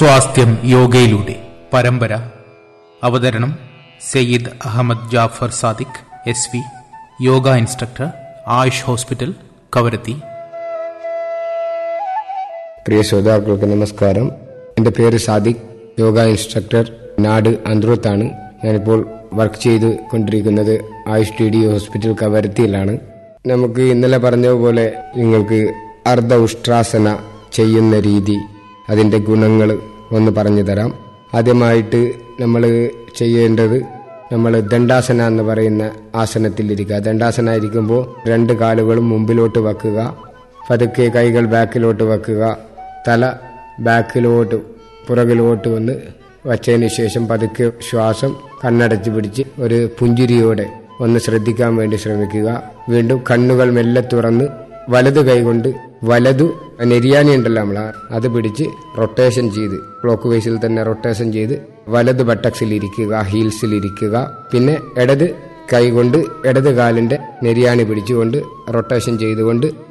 സ്വാസ്ഥ്യം യോഗയിലൂടെ പരമ്പര അവതരണം Syed Ahmed Jafar Sadiq S V yoga instructor AYUSH hospital Kavaratti പ്രിയ ശ്രോതാക്കൾക്ക് നമസ്കാരം എൻ്റെ പേര് സാദിഖ് യോഗ ഇൻസ്ട്രക്ടർ നാട് അന്ത്രോത്താണ് ഞാനിപ്പോൾ വർക്ക് ചെയ്ത് കൊണ്ടിരിക്കുന്നത് ആയുഷ് ടി ഡി ഹോസ്പിറ്റൽ കവരത്തിയിലാണ് നമുക്ക് ഇന്നലെ പറഞ്ഞതുപോലെ നിങ്ങൾക്ക് അർദ്ധ ഉഷ്ട്രാസന ചെയ്യുന്ന രീതി അതിൻ്റെ ഗുണങ്ങൾ ഒന്ന് പറഞ്ഞു തരാം ആദ്യമായിട്ട് നമ്മൾ ചെയ്യേണ്ടത് നമ്മൾ ദണ്ഡാസന എന്ന് പറയുന്ന ആസനത്തിലിരിക്കുക ദണ്ഡാസന ഇരിക്കുമ്പോൾ രണ്ട് കാലുകളും മുമ്പിലോട്ട് വെക്കുക പതുക്കെ കൈകൾ ബാക്കിലോട്ട് വെക്കുക തല ബാക്കിലോട്ട് പുറകിലോട്ട് വന്ന് വച്ചതിന് ശേഷം പതുക്കെ ശ്വാസം കണ്ണടച്ച് പിടിച്ച് ഒരു പുഞ്ചിരിയോടെ ഒന്ന് ശ്രദ്ധിക്കാൻ വേണ്ടി ശ്രമിക്കുക വീണ്ടും കണ്ണുകൾ മെല്ലെ തുറന്ന് വലത് കൈകൊണ്ട് വലതു നെരിയാണി ഉണ്ടല്ലോ നമ്മൾ അത് പിടിച്ച് റൊട്ടേഷൻ ചെയ്ത് ക്ലോക്ക് വൈസിൽ തന്നെ റൊട്ടേഷൻ ചെയ്ത് വലത് ബട്ടക്സിൽ ഇരിക്കുക ഹീൽസിൽ ഇരിക്കുക പിന്നെ ഇടത് കൈകൊണ്ട് ഇടത് കാലിന്റെ നെരിയാണി പിടിച്ചുകൊണ്ട് റൊട്ടേഷൻ ചെയ്തുകൊണ്ട്